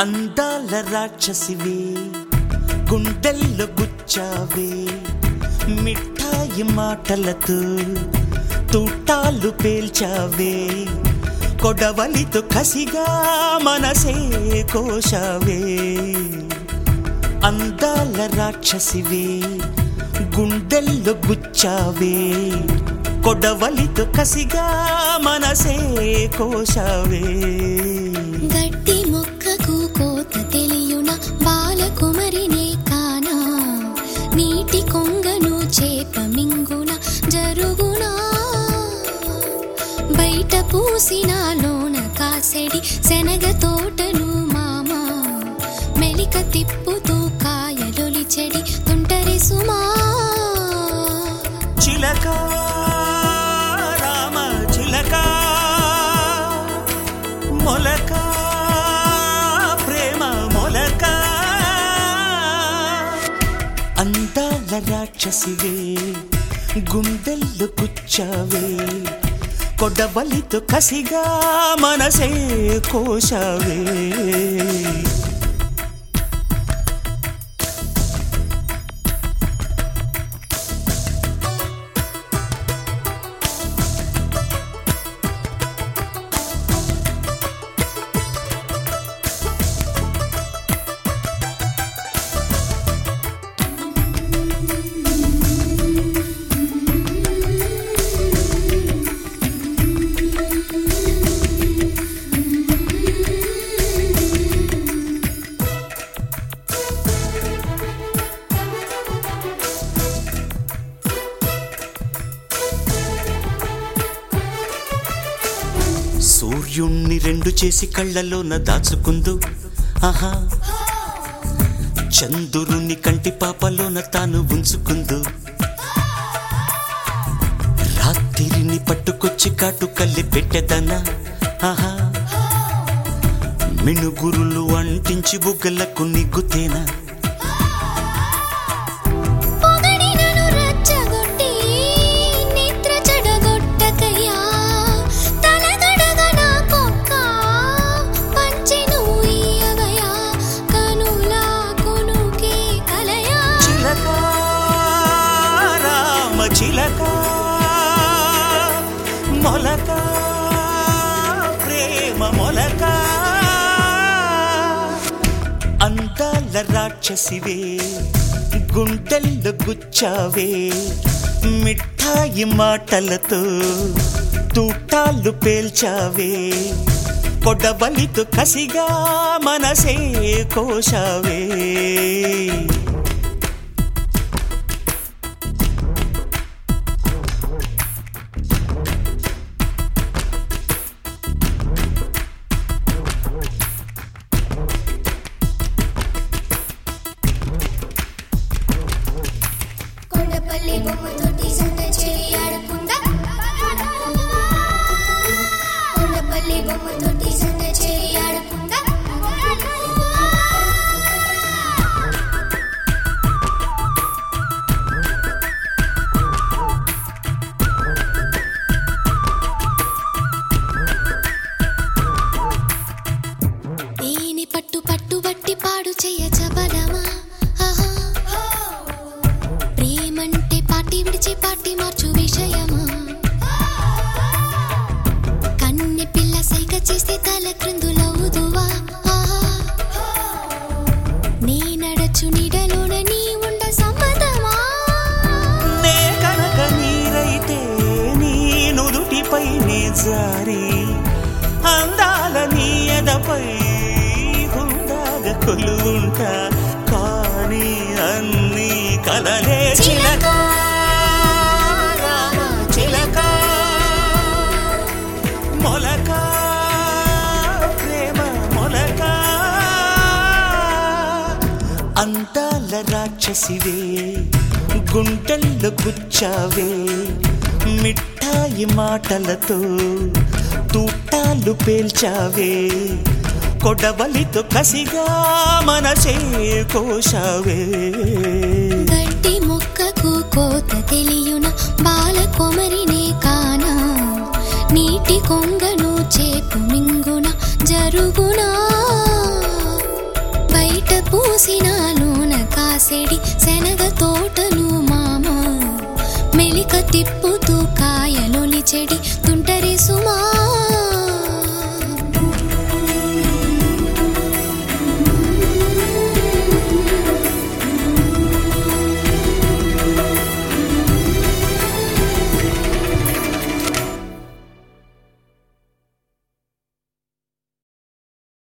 అందాల రాక్షసివే గుండెల్లో గుచ్చావే మిఠాయి మాటలతో తూటాలు పేల్చావే కొడవలితో కసిగా మనసే కోశావే అందాల రాక్షసివే గుండెల్లో గుచ్చావే కొడవలితో కసిగా మనసే కోశావే గడ్డి మొక్కకు కోత తెలియున బాలకుమరినే కానా నీటి కొంగను చేప మింగున జరుగునా బయట పూసిన లోన కాసెడి శనగ తోటను మామ మెలిక తిప్పుతూ కాయలొలి చెడి తుంటరి సుమా చిలక రామ చిలక మొలక ప్రేమ మొలక అందాల రాక్షసివే గుండెల్లో కూర్చావే కొడవలితో కసిగా మనసే కోశావే సూర్యుణ్ణి రెండు చేసి కళ్ళలోన దాచుకుందు ఆహా చంద్రుని కంటి పాపలోన తాను ఉంచుకుందు రాత్రిని పట్టుకొచ్చి కాటు కల్లి పెట్టెదనా ఆహా మినుగురులు అంటించి బుగ్గలకు నిగ్గుతేనా పొగడినను రచ్చగొట్టి నిద్ర చెడగొట్టకయ్యా తలగడగ నా కొక్క పంచెను ఇయ్యవయ్యా కనులా కొనుకే కలయా చిలక రామ చిలక మొలక ప్రేమ మొలక అందాల రాక్షసివే గుండెల్లో గుచ్చావే మిఠాయి మాటలతో తూటాలు పేల్చావే కొడవలితో కసిగా మనసే కోశావే కొండపల్లి బొమ్మతోటి సంత చెరి ఆడుకుందా కొండపల్లి బొమ్మతోటి సంత చెరి ఆడుకుందా దేని పట్టు పట్టు బట్టి పాడు చెయ్య చబలమా ఆహా ప్రేమంటే పాటి విడిచి పాటి మార్చు విషయమా కన్నె పిల్ల సైగ చేస్తే తల క్రిందులవుదువా ఆహా నీ నడచు నీడలోన నీ ఉండ సమ్మతమా నే కనుక నీరైతే నీ నుదుటిపై నీ జారి అందాల నీ ఎదపై గుండాగ కొలువుంటా కానీ అన్ని కలలే చిలక రామ చిలక మొలక ప్రేమ మొలక అందాల రాక్షసివే గుండెల్లో గుచ్చావే మిఠాయి మాటలతో తూటాలు పేల్చావే కొడవలితో కసిగా మనసే కోశావే గడ్డి మొక్కకు కోత తెలియున బాల కొమరినే కానా నీటి కొంగను చేపు మింగున జరుగునా చూసినాలోన కాసెడి శనగ తోటలు మామ మెలిక తిప్పుతూ కాయలొలి చెడి